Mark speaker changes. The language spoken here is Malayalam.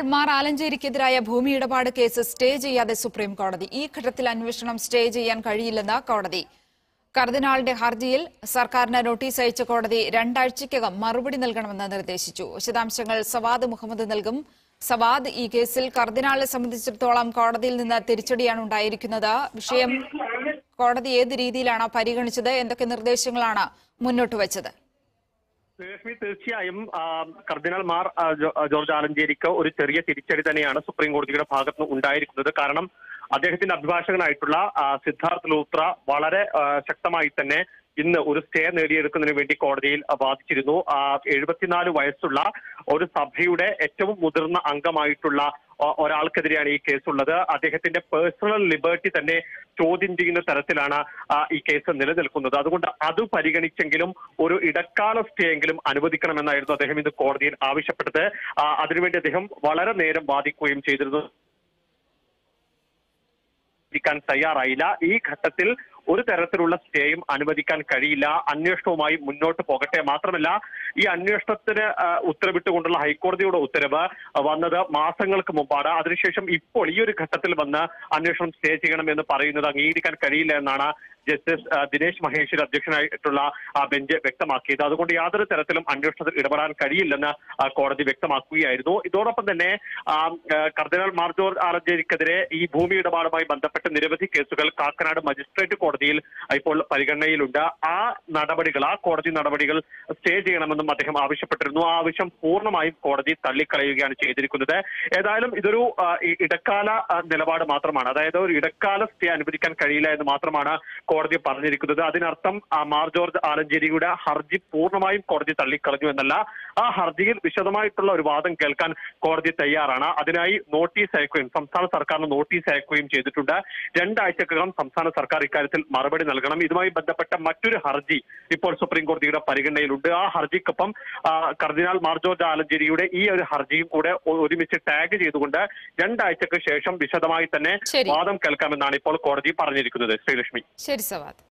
Speaker 1: മാർ ആലഞ്ചേരിക്കെതിരായ ഭൂമി ഇടപാട് കേസ് സ്റ്റേ ചെയ്യാതെ സുപ്രീം കോടതി ഈ ഘട്ടത്തിൽ അന്വേഷണം സ്റ്റേ ചെയ്യാൻ കഴിയില്ലെന്ന് കോടതി കർദിനാളിന്റെ ഹർജിയിൽ സർക്കാരിന് നോട്ടീസ് അയച്ച കോടതി രണ്ടാഴ്ചയ്ക്കകം മറുപടി നൽകണമെന്ന് നിർദ്ദേശിച്ചു വിശദാംശങ്ങൾ സവാദ് മുഹമ്മദ് നൽകും സവാദ് ഈ കേസിൽ കർദിനാളിനെ സംബന്ധിച്ചിടത്തോളം കോടതിയിൽ നിന്ന് തിരിച്ചടിയാണ് ഉണ്ടായിരിക്കുന്നത് വിഷയം കോടതി ഏത് രീതിയിലാണ് പരിഗണിച്ചത് എന്തൊക്കെ നിർദ്ദേശങ്ങളാണ് മുന്നോട്ട് വച്ചത്
Speaker 2: രശ്മി തീർച്ചയായും ആ, കർദിനാൾ മാർ ആ, ജോ- ആ, ജോർജ് ആലഞ്ചേരിക്ക് ഒരു ചെറിയ തിരിച്ചടി തന്നെയാണ് സുപ്രീം കോടതിയുടെ ഭാഗത്ത് നിന്ന് ഉണ്ടായിരിക്കുന്നത് കാരണം അദ്ദേഹത്തിന്റെ അഭിഭാഷകനായിട്ടുള്ള ആ, സിദ്ധാർത്ഥ് ലൂത്ര വളരെ ആ, ശക്തമായി തന്നെ ഇന്ന് ഒരു സ്റ്റേ നേടിയെടുക്കുന്നതിന് വേണ്ടി കോടതിയിൽ ആ, വാദിച്ചിരുന്നു ആ, എഴുപത്തിനാല് വയസ്സുള്ള ഒരു സഭയുടെ ഏറ്റവും മുതിർന്ന അംഗമായിട്ടുള്ള ഒ- ഒരാൾക്കെതിരെയാണ് ഈ കേസുള്ളത് അദ്ദേഹത്തിന്റെ പേഴ്സണൽ ലിബർട്ടി തന്നെ ചോദ്യം ചെയ്യുന്ന തരത്തിലാണ് ആ, ഈ കേസ് നിലനിൽക്കുന്നത് അതുകൊണ്ട് അത് പരിഗണിച്ചെങ്കിലും ഒരു ഇടക്കാല സ്റ്റേ എങ്കിലും അനുവദിക്കണമെന്നായിരുന്നു അദ്ദേഹം ഇന്ന് കോടതിയിൽ ആവശ്യപ്പെട്ടത് ആ, അതിനുവേണ്ടി അദ്ദേഹം വളരെ നേരം വാദിക്കുകയും ചെയ്തിരുന്നു അനുവദിക്കാൻ തയ്യാറായില്ല ഈ ഘട്ടത്തിൽ ഒരു തരത്തിലുള്ള സ്റ്റേയും അനുവദിക്കാൻ കഴിയില്ല അന്വേഷണവുമായി മുന്നോട്ട് പോകട്ടെ മാത്രമല്ല ഈ അന്വേഷണത്തിന് ആ, ഉത്തരവിട്ടുകൊണ്ടുള്ള ഹൈക്കോടതിയുടെ ഉത്തരവ് വന്നത് മാസങ്ങൾക്ക് മുമ്പാണ് അതിനുശേഷം ഇപ്പോൾ ഈ ഒരു ഘട്ടത്തിൽ വന്ന് അന്വേഷണം സ്റ്റേ ചെയ്യണമെന്ന് പറയുന്നത് അംഗീകരിക്കാൻ കഴിയില്ല എന്നാണ് ജസ്റ്റിസ് ആ, ദിനേശ് മഹേശ്വരി അധ്യക്ഷനായിട്ടുള്ള ആ ബെഞ്ച് വ്യക്തമാക്കിയത് അതുകൊണ്ട് യാതൊരു തരത്തിലും അന്വേഷണത്തിൽ ഇടപെടാൻ കഴിയില്ലെന്ന് ആ, കോടതി വ്യക്തമാക്കുകയായിരുന്നു ഇതോടൊപ്പം തന്നെ ആ, ആ, കർദിനാൾ മാർ ജോർജ് ആലഞ്ചേരിക്കെതിരെ ഈ ഭൂമി ഇടപാടുമായി ബന്ധപ്പെട്ട് നിരവധി കേസുകൾ കാക്കനാട് മജിസ്ട്രേറ്റ് കോടതിയിൽ ഇപ്പോൾ പരിഗണനയിലുണ്ട് ആ നടപടികൾ ആ കോടതി നടപടികൾ സ്റ്റേ ചെയ്യണമെന്നും അദ്ദേഹം ആവശ്യപ്പെട്ടിരുന്നു ആ ആവശ്യം പൂർണ്ണമായും കോടതി തള്ളിക്കളയുകയാണ് ചെയ്തിരിക്കുന്നത് ഏതായാലും ഇതൊരു ആ, ഈ ഇടക്കാല ആ, നിലപാട് മാത്രമാണ് അതായത് ഒരു ഇടക്കാല സ്റ്റേ അനുവദിക്കാൻ കഴിയില്ല എന്ന് മാത്രമാണ് കോടതി പറഞ്ഞിരിക്കുന്നത് അതിനർത്ഥം ആ മാർ ജോർജ് ആലഞ്ചേരിയുടെ ഹർജി പൂർണ്ണമായും കോടതി തള്ളിക്കളഞ്ഞു എന്നല്ല ആ ഹർജിയിൽ വിശദമായിട്ടുള്ള ഒരു വാദം കേൾക്കാൻ കോടതി തയ്യാറാണ് അതിനായി നോട്ടീസ് അയക്കുകയും സംസ്ഥാന സർക്കാരിന് നോട്ടീസ് അയക്കുകയും ചെയ്തിട്ടുണ്ട് രണ്ടാഴ്ചക്കകം സംസ്ഥാന സർക്കാർ ഇക്കാര്യത്തിൽ മറുപടി നൽകണം ഇതുമായി ബന്ധപ്പെട്ട മറ്റൊരു ഹർജി ഇപ്പോൾ സുപ്രീം കോടതിയുടെ പരിഗണനയിലുണ്ട് ആ ഹർജിക്കൊപ്പം ആ, കർദിനാൾ മാർ ജോർജ് ആലഞ്ചേരിയുടെ ഈ ഒരു ഹർജിയും കൂടെ ഒ- ഒരുമിച്ച് ടാഗ് ചെയ്തുകൊണ്ട് രണ്ടാഴ്ചക്ക് ശേഷം വിശദമായി തന്നെ
Speaker 1: ശരി.
Speaker 2: വാദം കേൾക്കാമെന്നാണ് ഇപ്പോൾ കോടതി പറഞ്ഞിരിക്കുന്നത് ശ്രീലക്ഷ്മി
Speaker 1: ശരി സവാദ്